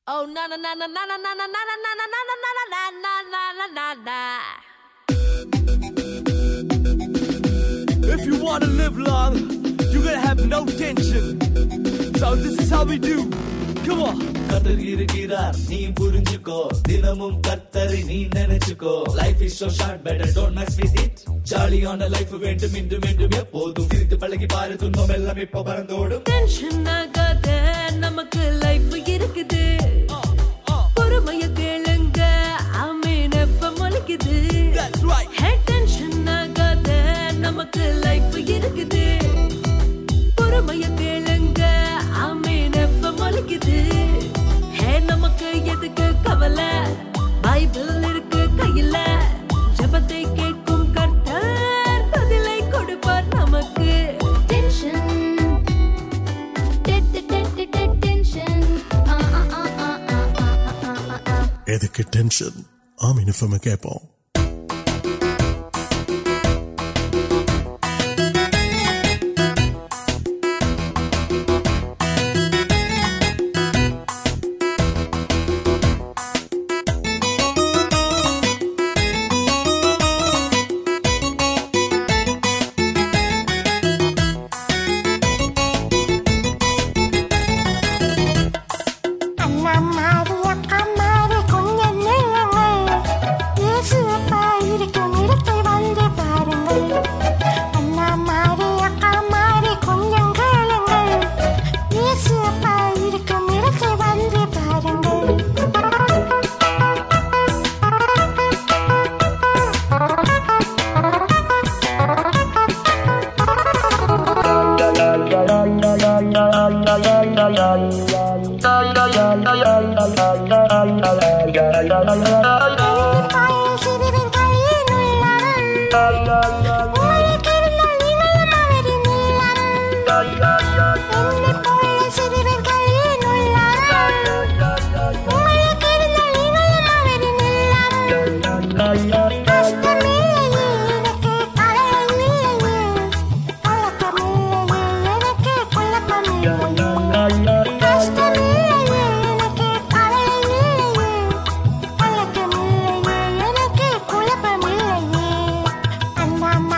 Oh na na na na na na na na na na na na na na na na na na na. If you wanna live long, you gotta have no tension. So this is how we do. Come on. கத்தர் இருக்கிறார் நீ புரிஞ்சுக்கோ தினமும் கத்தரை நீ நினைச்சுக்கோ life is so short better don't mess with it ஜாலியான life வேண்டும் மீண்டும் மீண்டும் எப்போதும் சிரித்து பழகி பாரு துன்பம் எல்லாம் இப்ப பறந்தோடும் டென்ஷன் ஆகாத நமக்கு லைஃப் இருக்குது பொறுமைய கேளுங்க ஆமீன் எஃப்எம் ஒலிக்குது That's right. ஹே டென்ஷன் ஆகாத நமக்கு லைஃப் இருக்குது பொறுமைய கேளுங்க ஆமீன் எஃப்எம் ஒலிக்குது ஹே நமக்கு எதுக்கு கவலை பைபிள் இருக்கு கையில ஜெபத்தை கேட்கும் கர்த்தர் பதிலை கொடுப்பார் நமக்கு Tension. Tension. Ah ah ah ah ah ah ah ah ah. எதுக்கு டென்ஷன் ஆமீன் எஃப்எம் கேட்போம் அண்ணா மாறி அக்கா மாறி கொஞ்சம் நில்லுங்கள் இயேசு அப்பா இருக்கும் இடத்தை வந்து பாருங்கள் அண்ணா மாறி அக்கா மாறி கொஞ்சம் கேளுங்கள் இயேசு அப்பா இருக்கும் இடத்தை வந்து பாருங்கள் தாயின் சிறுவின் கையில் உள்ளார்கள் உங்களுக்கு இருந்தால் நீங்களும் அவரின் உள்ளார்கள் என்னைப் போல சிறுவின் கையில் உள்ளார்கள் உங்களுக்கு இருந்தால் நீங்களும் அவரின் உள்ளார்கள் கஷ்டமில்லையே எனக்கு கவலையில்லையே கலக்கமில்லையே எனக்கு குழப்பமில்லையே கஷ்டமில்லையே எனக்கு கவலையில்லையே கலக்கமில்லையே எனக்கு குழப்பமில்லையே அண்ணா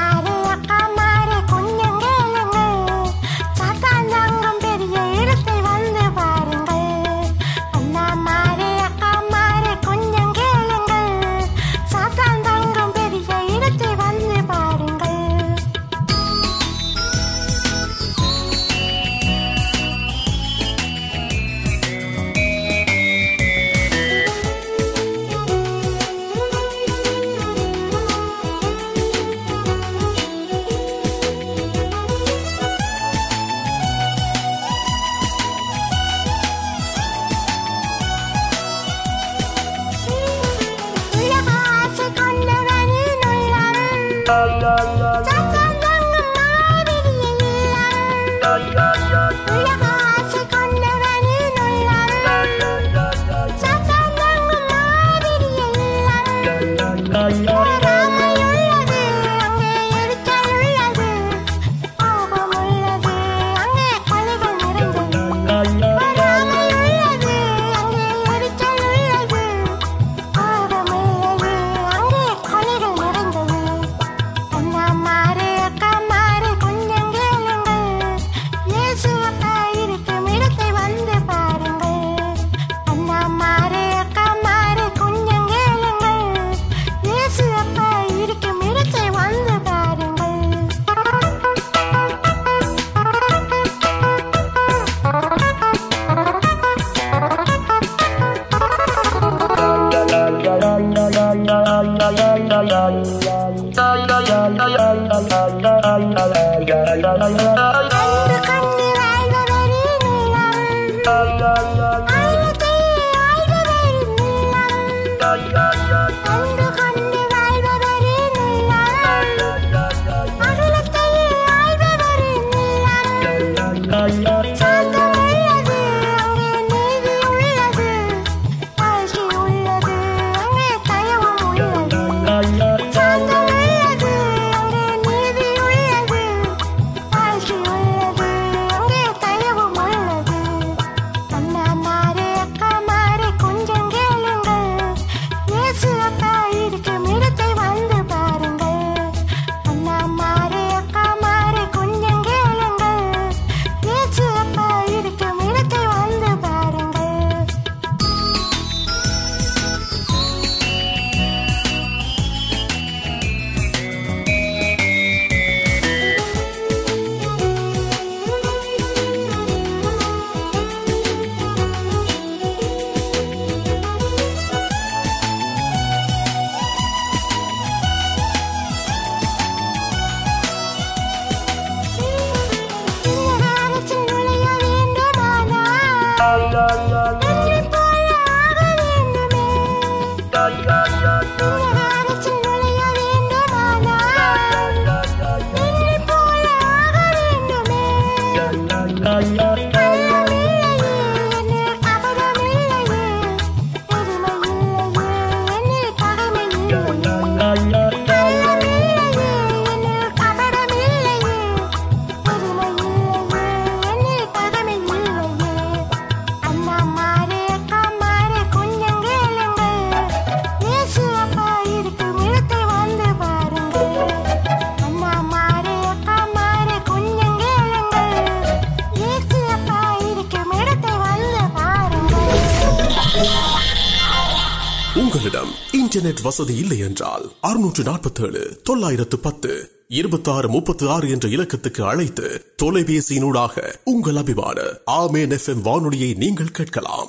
உங்களிடம் இன்டர்நெட் வசதி இல்லை என்றால் அறுநூற்று நாற்பத்தி ஏழு தொள்ளாயிரத்து பத்து இருபத்தி ஆறு முப்பத்தி ஆறு என்ற இலக்கத்துக்கு அழைத்து தொலைபேசியினூடாக உங்கள் அபிமான ஆமேன் எஃப்எம் வானொலியை நீங்கள் கேட்கலாம்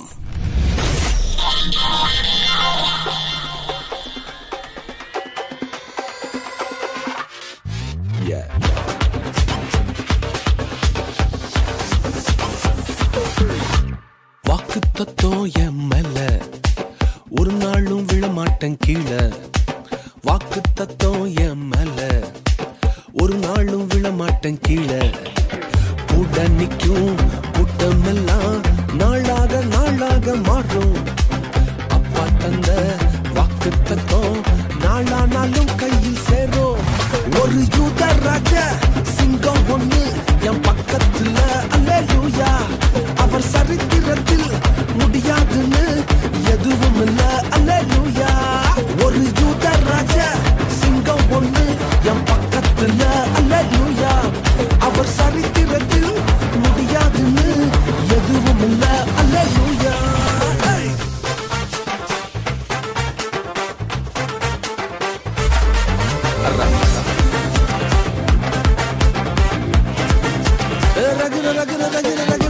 வாக்கு தத்துவம் என் மேல ஒரு நாளும் விழமாட்டேன் கீழே வாக்கு தத்துவம் என் மேல ஒரு நாளும் விழமாட்டேன் கீழே கூட நிக்கும் கூட்டமெல்லாம் நாளாக நாளாக மாறும் அப்பா தந்த வாக்கு தத்துவம் நாளானாலும் கையில் சேரும் ஒரு யூத ராஜ சிங்கம் ஒண்ணு என் பக்கத்துல அல்லேலூயா அவர் சரித்திரத்தில் முடியாதுன்னு எதுவும் இல்ல அல்லேலூயா ஒரு யூத ராஜ சிங்கம் ஒண்ணு என் பக்கத்துல அல்லேலூயா அவர் சரித்திரத்தில் முடியாதுன்னு எதுவும் இல்ல அல்லேலூயா Hey! ரகுர ரகுர ரகுர ரகுர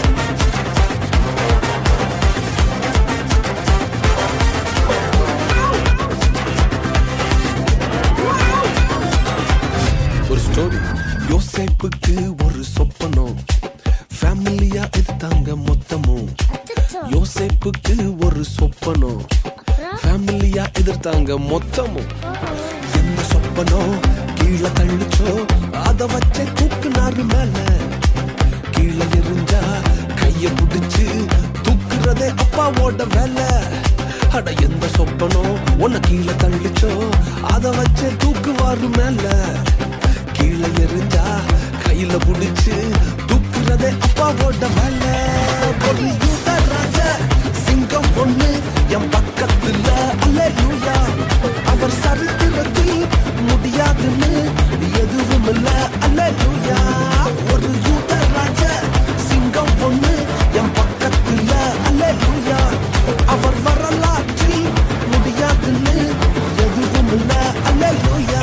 ஒரு ஸ்டோரி யோசேப்புக்கு ஒரு சொப்பனம் ஃபேமிலியா எடுத்தாங்க மொத்தமும் யோசேப்புக்கு ஒரு சொப்பனம் ஃபேமிலியா எதிர்த்தாங்க மொத்தமும் என்ன சொப்பனம் கீழே தள்ளிச்சோ அத வச்சே தூக்குனாரு மேல கீழே எரிஞ்சா கைய புடிச்சு தூக்குறதே அப்பாவோட வேலை அட எந்த சொப்பனம் உன்னை கீழே தள்ளிச்சோ அத வச்சே தூக்குவாரு மேல கீழே எரிஞ்சா கையில புடிச்சு தூக்குறதே அப்பாவோட வேலை ஒரு யூத ராஜா சிங்கம் ஒண்ணு என் பக்கத்துல அல்லேலூயா அவர் சரித்திரத்தில் முடியாதுன்னு எதுவும் இல்ல அல்லேலூயா ஒரு யூத ராஜா சிங்கம் ஒண்ணு என் பக்கத்துல அல்லேலூயா அவர் வரலாற்றில் முடியாதுன்னு எதுவும் இல்ல அல்லேலூயா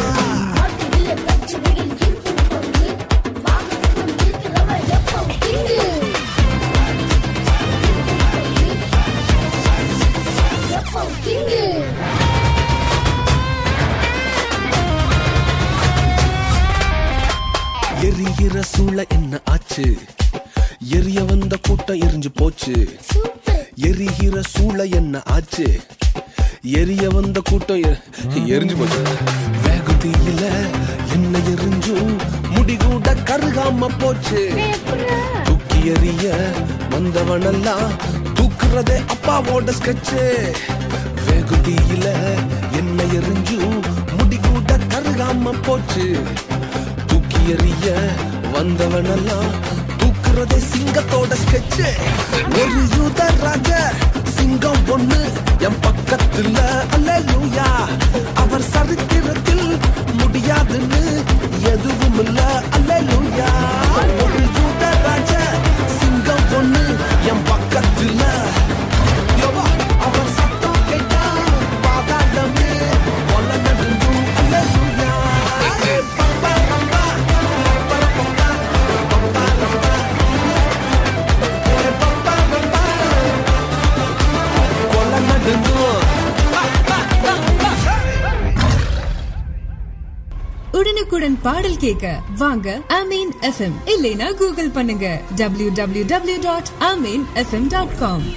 எரிகிற சூளை என்ன ஆச்சு எரிய வந்த கூட்டம் எரிஞ்சு போச்சு எரிகிற சூளை என்ன ஆச்சு எரிய வந்த கூட்டம் எ- எரிஞ்சு போச்சு வேகு தீயில என்ன எரிஞ்சும் முடிகூட கருகாம போச்சு தூக்கி எறிய வந்தவனெல்லாம் தூக்குறதே அப்பாவோட ஸ்கெட்சு வேகு தீயில என்ன எரிஞ்சும் முடிகூட கருகாம போச்சு தூக்கி எறிய வந்தவனெல்லாம் தூக்குறதே சிங்கத்தோட ஸ்கெட்சு ஒரு யூத ராஜ சிங்கம் ஒண்ணு என் பக்கத்துல அல்லேலூயா அவர் சரித்திரத்தில் முடியாதுன்னு எதுவும் இல்ல அல்லேலூயா ஒரு யூத ராஜ சிங்கம் ஒண்ணு என் பக்கத்துல யோவா, அவர் சத்தம் கேட்டா பாதாளமே கொல்ல நடுங்கும் அல்லேலூயா பம்பா பம்பா பம்பா பம்பா பம்பா பம்பா ஏ பம்பா பம்பா கொல்ல நடுங்கும் உடனுக்குடன் பாடல் கேட்க வாங்க அமீன் எஃப்எம் இல்லைனா கூகுள் பண்ணுங்க W W W dot Amen FM dot com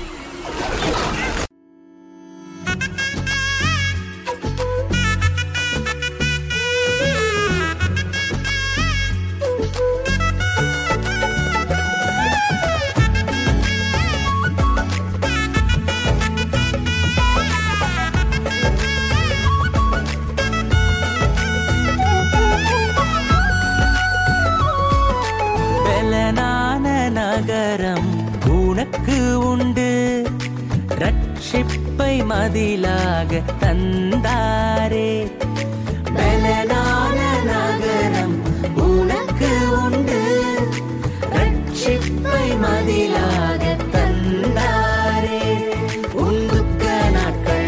பெலனான நகரம் உனக்கு உண்டு ரட்சிப்பை மதிலாக தந்தாரே பெலனான நகரம் உனக்கு உண்டு ரட்சிப்பை மதிலாக தந்தாரே உந்துக்க நாட்கள்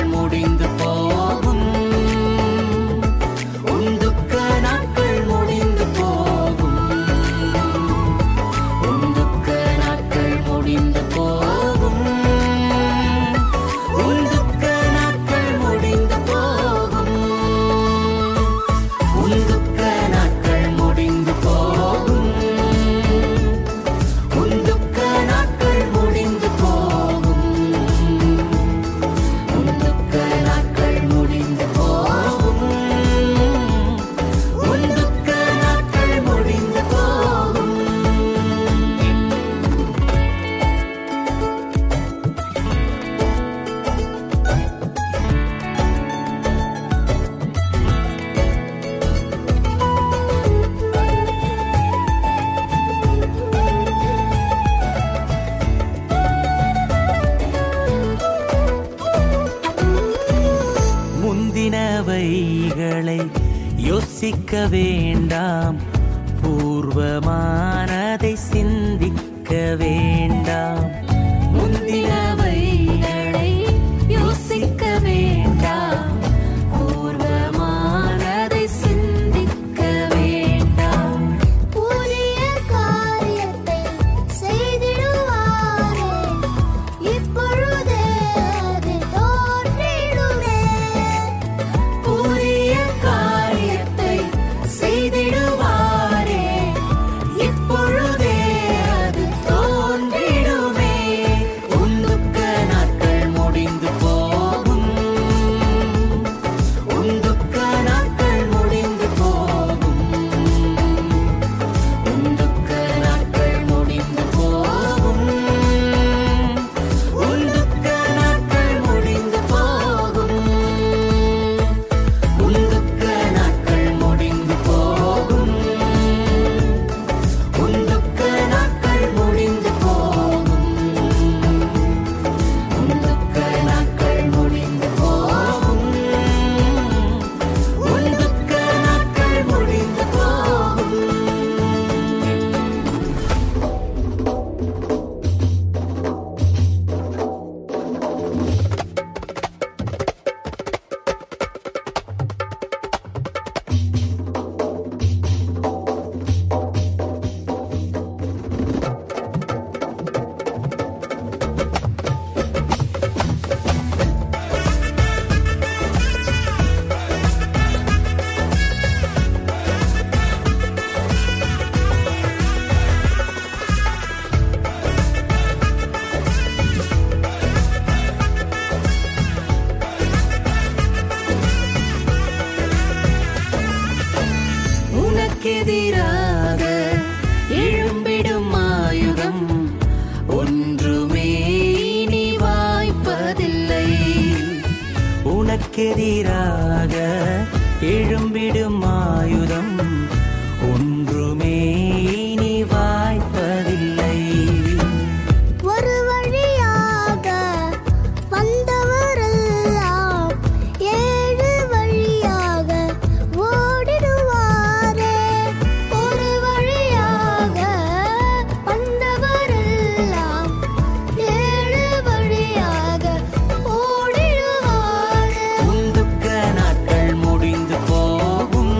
யோசிக்க வேண்டாம் பூர்வமானதை சிந்திக்க வேண்டாம் முந்தினவைகளை யோசிக்க வேண்டாம் பூர்வமானதை சிந்திக்க வேண்டாம் புதிய காரியத்தை செய்திடுவாரே இப்பொழுதே அது தோன்றிடுமே புதிய காரியத்தை செய்திடுவாரே இப்பொழுதே அது தோன்றிடுமே உந்துக்க நாட்கள் முடிந்து போகும் உந்துக்க நாட்கள் முடிந்து போகும் உந்துக்க நாட்கள் முடிந்து போகும் உந்துக்க நாட்கள் முடிந்து போகும் உந்துக்க நாட்கள் முடிந்து போகும் உந்துக்க நாட்கள் முடிந்து போகும் உந்துக்க நாட்கள் முடிந்து போகும் உந்துக்க நாட்கள் முடிந்து போகும் உனக்கெதிராக எழும்பிடும் ஆயுதம் ஒன்றுமே இனி வாய்ப்பதில்லை உனக்கெதிராக எழும்பிடும் ஆயுதம் ஒன்றுமே இனி வாய்ப்பதில்லை ஒரு வழியாக வந்தவரெல்லாம் ஏழு வழியாக ஓடிடுவாரே ஒரு வழியாக வந்தவரெல்லாம் ஏழு வழியாக ஓடிடுவாரே உந்துக்க நாட்கள் முடிந்து போகும்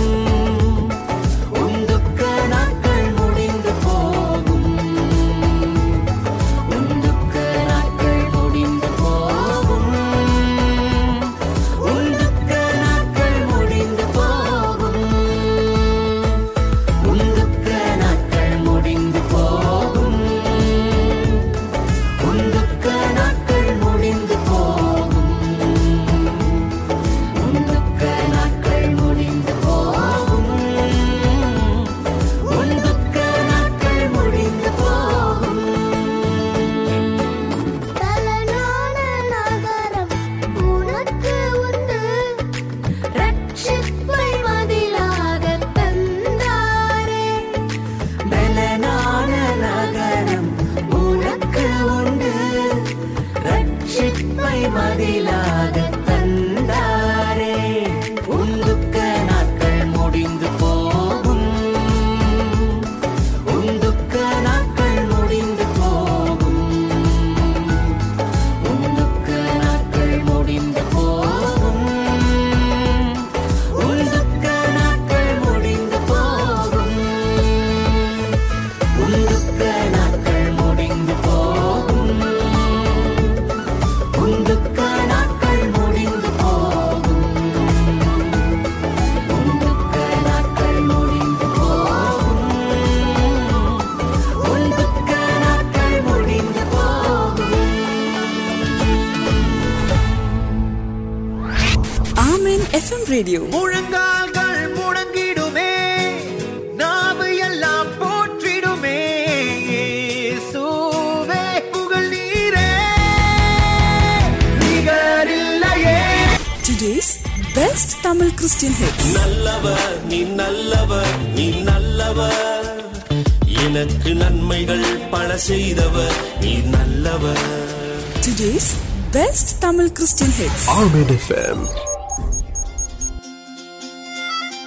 உந்துக்க நாட்கள் முடிந்து போகும் உந்துக்க நாட்கள் முடிந்து போகும் உந்துக்க நாட்கள் முடிந்து போகும் உந்துக்க நாட்கள் முடிந்து போகும் உந்துக்க நாட்கள் முடிந்து போகும் உந்துக்க நாட்கள் முடிந்து போகும் உந்துக்க நாட்கள் முடிந்து போகும் பலனான நகரம் உனக்கு உண்டு ரட்சிப்பை மதிலாக தந்தாரே பலனான நகரம் உனக்கு உண்டு ரட்சிப்பை மதிலாக தந்தாரே உந்துக்க நாட்கள் முடிந்து போகும் உந்துக்க நாட்கள் முடிந்து போகும் உந்துக்க நாட்கள் முடிந்து போகும் உந்துக்க நாட்கள் முடிந்து போகும் உந்துக்க நாட்கள் முடிந்து போகும் உந்துக்க நாட்கள் முடிந்து போகும் உந்துக்க நாட்கள் முடிந்து போகும் உந்துக்க நாட்கள் முடிந்து போகும் ஆமீன் எஃப்எம் ரேடியோ முழங்கால்கள் முடங்கிடுமே நாவு எல்லாம் போற்றிடுமே இயேசுவே புகழ் நீரே நிகரில்லையே today's best Tamil Christian hit நல்லவர் நீ நல்லவர் நீ நல்லவர் எனக்கு நன்மைகள் பல செய்தவர் நீ நல்லவர் today's best Tamil Christian hits Amen FM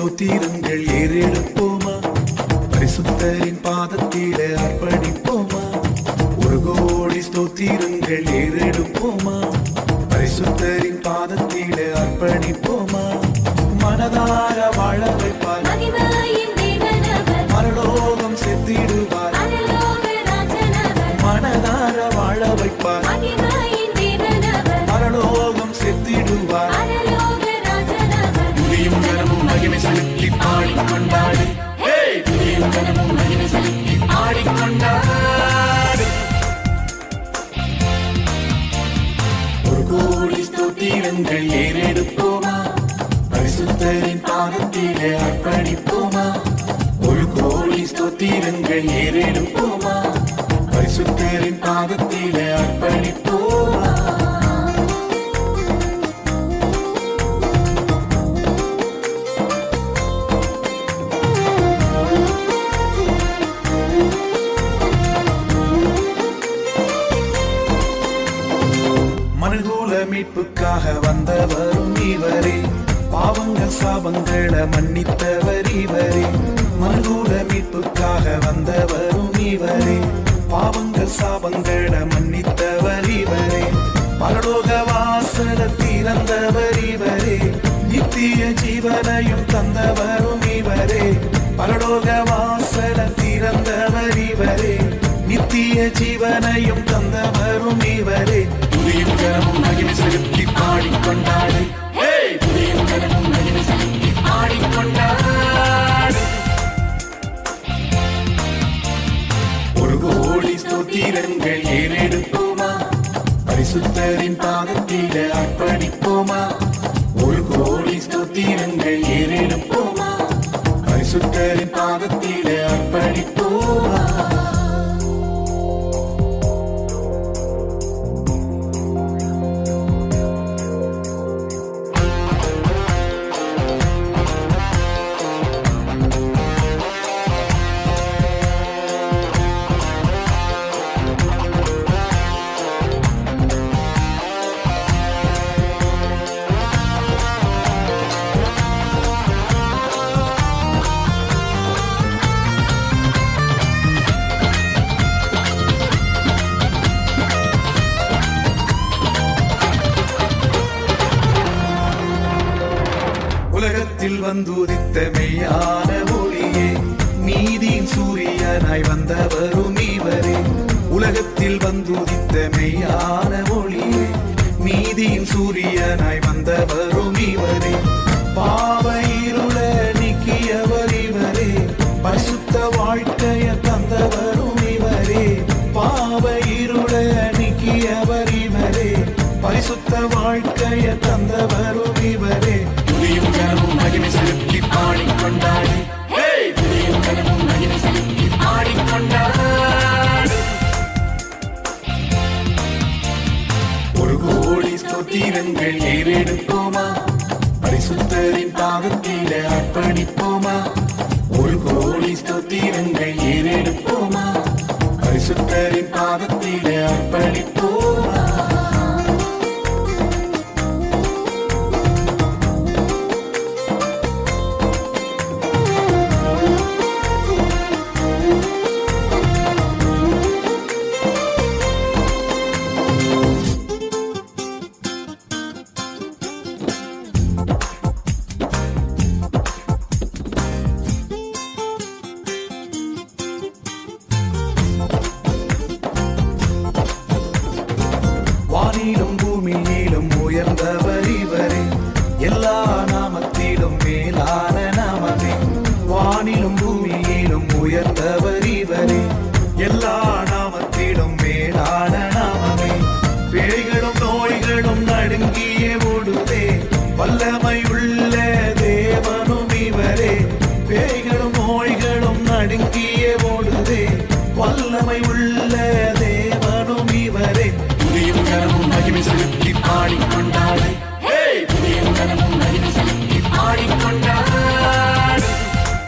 ஸ்தோத்திரங்கள் ஏறெடுப்போமா பரிசுத்தரின் பாதத்திலே அர்ப்பணிப்போமா ஒரு கோடி ஸ்தோத்திரங்கள் ஏறெடுப்போமா பரிசுத்தரின் பாதத்திலே அர்ப்பணிப்போமா மனதார வாழ வைப்பார் மகிமையின் தேவனவர் மரலோகம் செத்திடுவார் அருளோக ராஜனவர் மனதார வாழ வைப்பார் மகிமையின் தேவனவர் மரலோகம் செத்திடுவார் அருளோக ராஜனவர் துதியும் கனமும் மகிமை செலுத்தி பாடிக்கொண்டாடு ஹேய்! துதியும் கனமும் மகிமை செலுத்தி பாடிக்கொண்டாடு ஒரு கோடி ஸ்தோத்திரங்கள் ஏறெடுப்போமா பரிசுத்தரின் பாதத்திலே அர்ப்பணிப்போமா ஒரு கோடி ஸ்தோத்திரங்கள் ஏறெடுப்போமா பரிசுத்தரின் பாதத்திலே அர்ப்பணிப்போமா மனுகூல மீட்புக்காக வந்தவரும் இவரே பாவங்கள் சாபங்களை மன்னித்தவர் இவரே மனுகூல மீட்புக்காக வந்தவரும் இவரே பாவங்கள் சாபங்களை மன்னித்தவர் இவரே பரலோக வாசல திறந்தவர் இவரே நித்திய ஜீவனையும் தந்தவரும் இவரே பரலோக வாசல திறந்தவர் இவரே நித்திய ஜீவனையும் தந்தவரும் இவரே துதியும் கனமும் மகிமை செலுத்தி பாடிக்கொண்டாடு ஹேய்! துதியும் கனமும் மகிமை செலுத்தி பாடிக்கொண்டாடு ஒரு கோடி ஸ்தோத்திரங்கள் ஏறெடுப்போமா பரிசுத்தரின் பாதத்திலே அர்ப்பணிப்போமா ஒரு கோடி ஸ்தோத்திரங்கள் ஏறெடுப்போமா பரிசுத்தரின் பாதத்திலே அர்ப்பணிப்போமா உலகத்தில் வந்துதித்த மெய்யான ஒளியே நீதியின் சூரியனாய் வந்தவரும் இவரே உலகத்தில் வந்துதித்த மெய்யான ஒளியே நீதியின் சூரியனாய் வந்தவரும் இவரே பாவ இருள நீக்கியவர் இவரே பரிசுத்த வாழ்க்கைய தந்தவரும் இவரே பாவ இருள நீக்கியவர் இவரே பரிசுத்த வாழ்க்கைய தந்தவரும் இவரே துதியும் கனமும் மகிமை செலுத்தி பாடிக்கொண்டாடு ஹேய்! துதியும் கனமும் மகிமை செலுத்தி பாடிக்கொண்டாடு ஒரு கோடி ஸ்தோத்திரங்கள் ஏறெடுப்போமா பரிசுத்தரின் பாதத்திலே அர்ப்பணிப்போமா ஒரு கோடி ஸ்தோத்திரங்கள் ஏறெடுப்போமா பரிசுத்தரின் பாதத்திலே அர்ப்பணிப்போமா வானிலும் பூமியிலும் உயர்ந்தவர் இவரே எல்லா நாமத்திலும் மேலான நாமமே வானிலும் பூமியிலும் உயர்ந்தவர் இவரே எல்லா நாமத்திலும் மேலான நாமமே பேய்களும் நோய்களும் நடுங்கியே ஓடுதே வல்லமை உள்ள தேவனும் இவரே பேய்களும் நோய்களும் நடுங்கியே ஓடுதே வல்லமை உள்ள தேவனும் இவரே துதியும் கனமும் மகிமை செலுத்தி பாடிக்கொண்டாடு ஹேய்! துதியும் கனமும் மகிமை செலுத்தி பாடிக்கொண்டாடு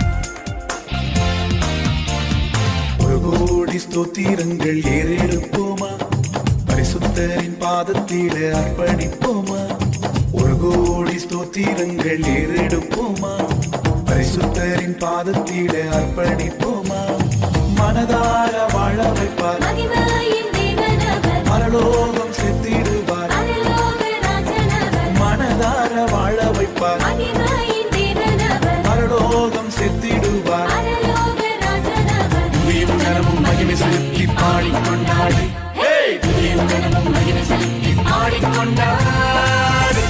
ஒரு கோடி ஸ்தோத்திரங்கள் ஏறெடுப்போமா பரிசுத்தரின் பாதத்திலே அர்ப்பணிப்போமா ஒரு கோடி ஸ்தோத்திரங்கள் ஏறெடுப்போமா பரிசுத்தரின் பாதத்திலே அர்ப்பணிப்போமா மனதார வாழ வைப்பார் மகிமையின் தேவனவர் பரலோகம் செத்திடுவார் பரலோக ராஜனவர் மனதார வாழ வைப்பார் மகிமையின் தேவனவர் பரலோகம் செத்திடுவார் பரலோக ராஜனவர் துதியும் கனமும் மகிமை செலுத்தி பாடிக்கொண்டாடு Hey! துதியும் கனமும் மகிமை செலுத்தி பாடிக்கொண்டாடு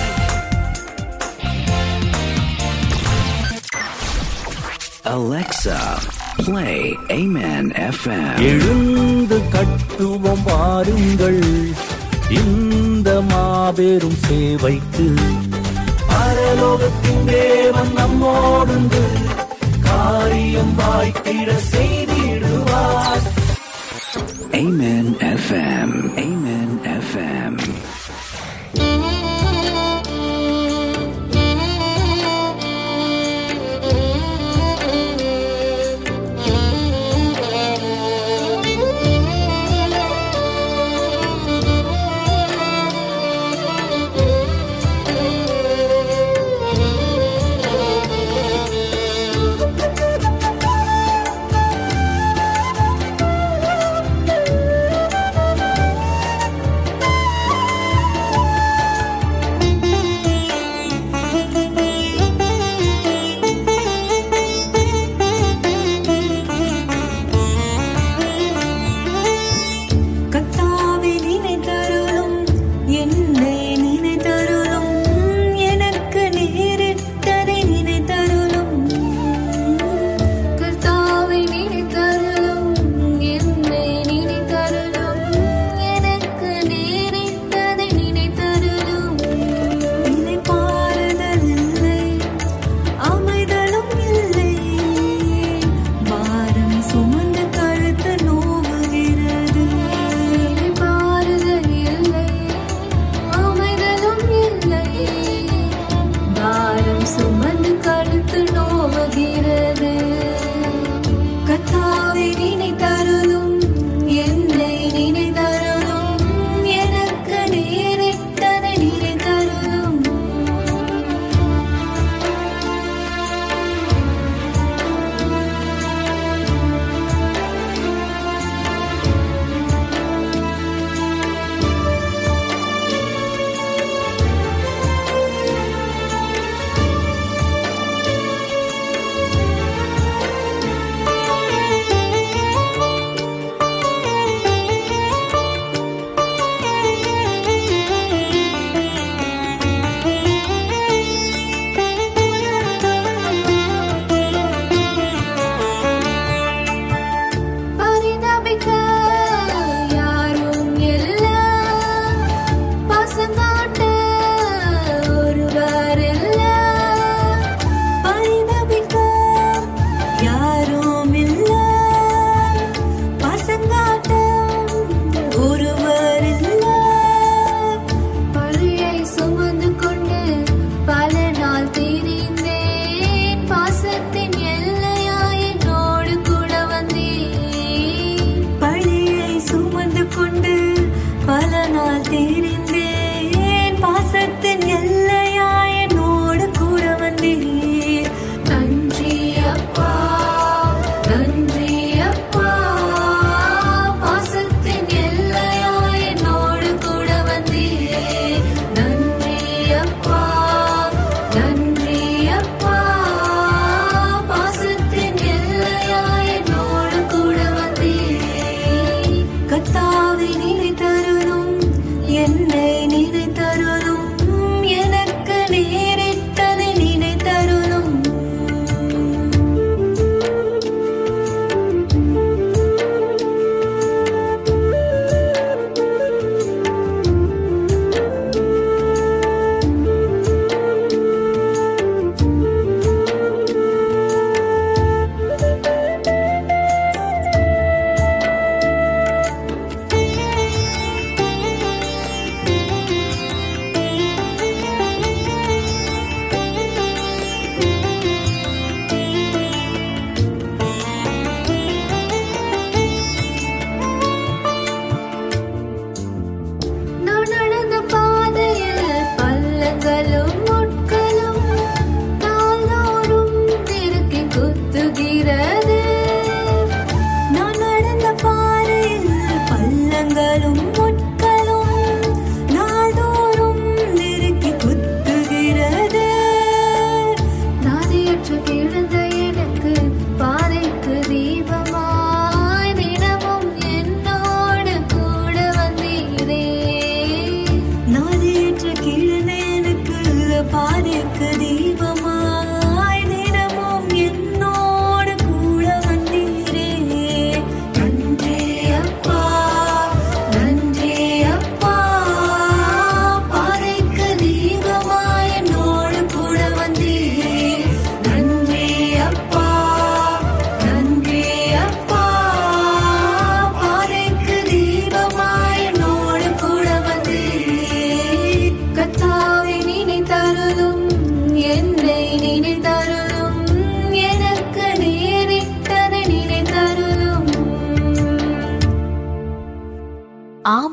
Alexa, play Amen FM. எழுந்து கட்டுவோம் வாருங்கள் இந்த மாபெரும் சேவைக்கு பரலோகத்தின் தேவன் நம்மோடுண்டு காரியம் வாய்த்திட செய்திடுவார் Amen FM. Amen FM.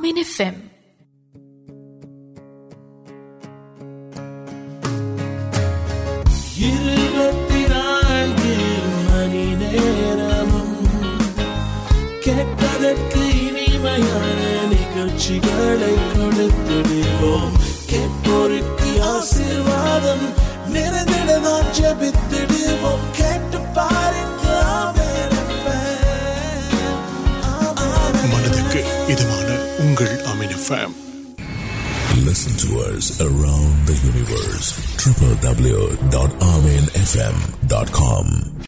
Amen FM இருபத்தி நான்கு மணி நேரமும் கேட்பதற்கு இனிமையான நிகழ்ச்சிகளை கொடுத்திடுவோம் கேட்போருக்கு ஆசீர்வாதம் நிறைந்திடதான் ஜெபித்திடுவோம் கேட்டு பாருங்க ஆமென் FM. மனதுக்கு இதமான உங்கள் Amen FM Listen to us around the universe. www.aminfm.com